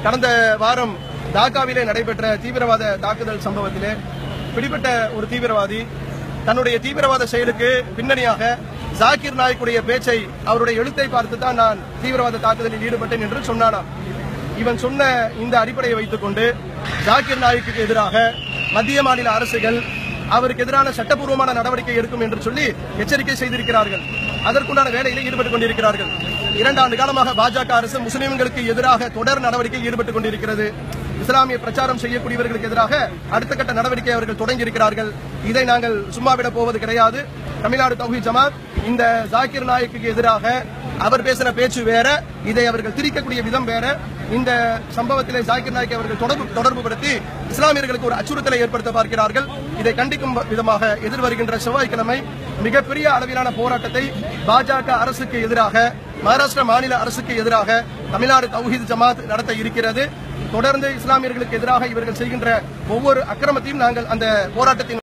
கடந்த வாரம் டாக்காவிலே நடைபெற்ற தீவிரவாத தாக்குதல் சம்பவத்திலே பிடிபட்ட ஒரு தீவிரவாதி தன்னுடைய தீவிரவாத செயலுக்கு பின்னணியாக ஜாகிர் நாயக்குடைய பேச்சை அவருடைய எழுத்தை பார்த்து தான் நான் தீவிரவாத தாக்குதலில் ஈடுபட்டேன் என்று சொன்னானாம் இவன் சொன்ன இந்த அடிப்படையை வைத்துக் கொண்டு ஜாகிர் நாயக்குக்கு எதிராக மத்திய மாநில அரசுகள் அவருக்கு எதிரான சட்டப்பூர்வமான நடவடிக்கை எடுக்கும் என்று சொல்லி எச்சரிக்கை செய்திருக்கிறார்கள் அதற்குண்டான வேலையில் ஈடுபட்டுக் கொண்டிருக்கிறார்கள் இரண்டு ஆண்டு காலமாக பாஜக அரசு முஸ்லிம்களுக்கு எதிராக தொடர் நடவடிக்கையில் ஈடுபட்டுக் கொண்டிருக்கிறது இஸ்லாமிய பிரச்சாரம் செய்யக்கூடியவர்களுக்கு எதிராக அடுத்த கட்ட நடவடிக்கை அவர்கள் தொடங்கி இருக்கிறார்கள் இதை நாங்கள் சும்மாவிட போவது கிடையாது தமிழ்நாடு தௌஹி ஜமாத் இந்த ஜாக்கிர் நாயக்குக்கு எதிராக அவர் பேசின பேச்சு வேற இதை அவர்கள் திரிக்கக்கூடிய விதம் வேற இந்த சம்பவத்திலே ஜாக்கிர் நாயக் அவர்கள் தொடர்பு தொடர்பு படுத்தி இஸ்லாமியர்களுக்கு ஒரு அச்சுறுத்தலை ஏற்படுத்த பார்க்கிறார்கள் இதை கண்டிக்கும் விதமாக எதிர்வருகின்ற செவ்வாய்க்கிழமை மிகப்பெரிய அளவிலான போராட்டத்தை பாஜக அரசுக்கு எதிராக மகாராஷ்டிரா மாநில அரசுக்கு எதிராக தமிழ்நாடு தௌஹீத் ஜமாத் நடத்த இருக்கிறது தொடர்ந்து இஸ்லாமியர்களுக்கு எதிராக இவர்கள் செய்கின்ற ஒவ்வொரு அக்கிரமத்தையும் நாங்கள் அந்த போராட்டத்தின்